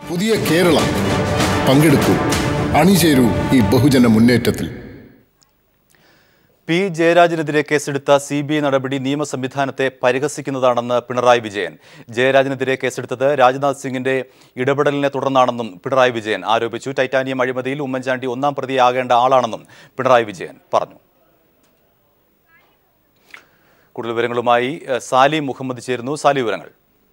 പുതിയ കേരളം പങ്കെടുക്കൂ അണിചേരൂ ഈ ബഹുജന മുന്നേറ്റത്തിൽ പി ജയരാജനെതിരെ കേസെടുത്ത സി ബി ഐ നടപടി നിയമ സംവിധാനത്തെ പരിഹസിക്കുന്നതാണെന്ന് പിണറായി വിജയൻ ജയരാജനെതിരെ കേസെടുത്തത് രാജ്നാഥ് സിംഗിന്റെ ഇടപെടലിനെ തുടർന്നാണെന്നും പിണറായി വിജയൻ ആരോപിച്ചു ടൈറ്റാനിയം അഴിമതിയിൽ ഉമ്മൻചാണ്ടി ഒന്നാം പ്രതിയാകേണ്ട ആളാണെന്നും പിണറായി വിജയൻ പറഞ്ഞു കൂടുതൽ വിവരങ്ങളുമായി എഹ്, സാലി മുഹമ്മദ് ചേരുന്നു സാലി വിവരങ്ങൾ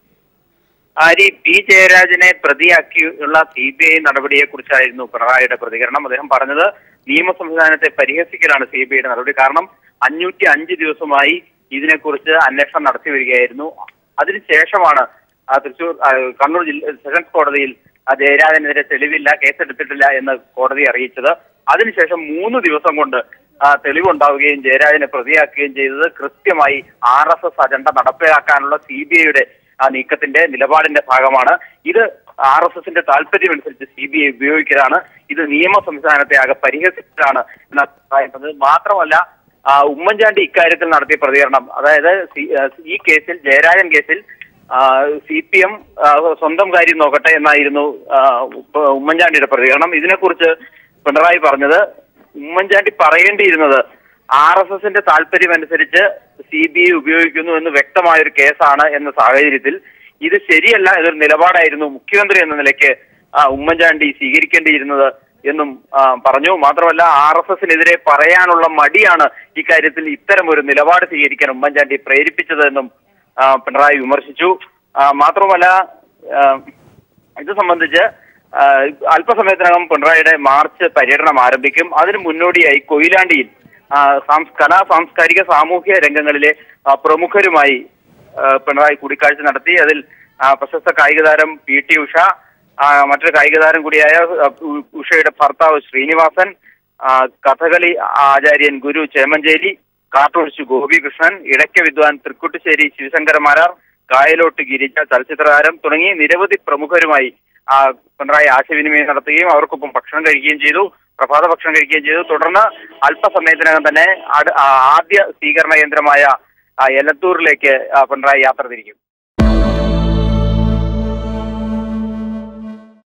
ആരി പി ജയരാജനെ പ്രതിയാക്കിയുള്ള സി ബി ഐ നടപടിയെ കുറിച്ചായിരുന്നു പിണറായിയുടെ പ്രതികരണം അദ്ദേഹം പറഞ്ഞത് നിയമ സംവിധാനത്തെ പരിഹസിക്കലാണ് സി ബി ഐയുടെ നടപടി കാരണം അഞ്ഞൂറ്റി അഞ്ച് ദിവസമായി ഇതിനെക്കുറിച്ച് അന്വേഷണം നടത്തി വരികയായിരുന്നു അതിനുശേഷമാണ് ആ, തൃശൂർ ആ, കണ്ണൂർ ജില്ല സെഷൻസ് കോടതിയിൽ ആ, ജയരാജനെതിരെ തെളിവില്ല കേസെടുത്തിട്ടില്ല എന്ന് കോടതി അറിയിച്ചത് അതിനുശേഷം മൂന്ന് ദിവസം കൊണ്ട് ആ, തെളിവുണ്ടാവുകയും ജയരാജനെ പ്രതിയാക്കുകയും ചെയ്തത് കൃത്യമായി ആർ എസ് എസ് അജണ്ട നടപ്പിലാക്കാനുള്ള സി ബി ഐയുടെ ആ നീക്കത്തിന്റെ നിലപാടിന്റെ ഭാഗമാണ് ഇത് ആർ എസ് എസിന്റെ താല്പര്യമനുസരിച്ച് സി ബി ഐ ഉപയോഗിക്കലാണ് ഇത് നിയമ സംവിധാനത്തെ ആകെ പരിഹസിച്ചതാണ് എന്ന് പറയുന്നത് മാത്രമല്ല ആ, ഉമ്മൻചാണ്ടി ഇക്കാര്യത്തിൽ നടത്തിയ പ്രതികരണം അതായത് സി- ആ, ഈ കേസിൽ ജയരാജൻ കേസിൽ സി പി എം സ്വന്തം കാര്യം നോക്കട്ടെ എന്നായിരുന്നു ആ, ഉപ്പ- ഉമ്മൻചാണ്ടിയുടെ പ്രതികരണം ഇതിനെക്കുറിച്ച് പിണറായി പറഞ്ഞത് ഉമ്മൻചാണ്ടി പറയേണ്ടിയിരുന്നത് ആർ എസ് എസിന്റെ താല്പര്യം അനുസരിച്ച് സി ബി ഐ ഉപയോഗിക്കുന്നു എന്ന് വ്യക്തമായ ഒരു കേസാണ് എന്ന സാഹചര്യത്തിൽ ഇത് ശരിയല്ല ഇതൊരു നിലപാടായിരുന്നു മുഖ്യമന്ത്രി എന്ന നിലയ്ക്ക് ആ, ഉമ്മൻചാണ്ടി സ്വീകരിക്കേണ്ടിയിരുന്നത് എന്നും ആ, പറഞ്ഞു മാത്രമല്ല ആർ എസ് എസിനെതിരെ പറയാനുള്ള മടിയാണ് ഇക്കാര്യത്തിൽ ഇത്തരം ഒരു നിലപാട് സ്വീകരിക്കാൻ ഉമ്മൻചാണ്ടി പ്രേരിപ്പിച്ചത് എന്നും ആ, പിണറായി വിമർശിച്ചു ആ, മാത്രമല്ല ആ, ഇത് സംബന്ധിച്ച് ആ, അല്പസമയത്തിനകം പിണറായിയുടെ മാർച്ച് പര്യടനം ആരംഭിക്കും അതിന് മുന്നോടിയായി കൊയിലാണ്ടിയിൽ ആ, സാംസ് കലാ സാംസ്കാരിക സാമൂഹ്യ രംഗങ്ങളിലെ ആ, പ്രമുഖരുമായി ആ, പിണറായി കൂടിക്കാഴ്ച നടത്തി അതിൽ ആ, പ്രശസ്ത കായിക താരം പി ടി ഉഷ ആ, മറ്റൊരു കായിക താരം കൂടിയായ ആ, ഉ- ഉഷയുടെ ഭർത്താവ് ശ്രീനിവാസൻ ആ, കഥകളി ആചാര്യൻ ഗുരു ചേമഞ്ചേരി കാട്ടൂർച്ചു ഗോപികൃഷ്ണൻ ഇടയ്ക്ക വിദ്വാൻ തൃക്കുട്ടുശ്ശേരി ശിവശങ്കരമാരാർ കായലോട്ട് ഗിരിജ ചലച്ചിത്രതാരം തുടങ്ങി നിരവധി പ്രമുഖരുമായി ആ, പിണറായി ആശയവിനിമയം നടത്തുകയും അവർക്കൊപ്പം ഭക്ഷണം കഴിക്കുകയും ചെയ്തു പ്രഭാത ഭക്ഷണം കഴിക്കുകയും ചെയ്തു തുടർന്ന് അല്പസമയത്തിനകം തന്നെ അട്- ആ, ആദ്യ സ്വീകരണ കേന്ദ്രമായ ആ, എലത്തൂരിലേക്ക് ആ, പിണറായി യാത്ര തിരിക്കും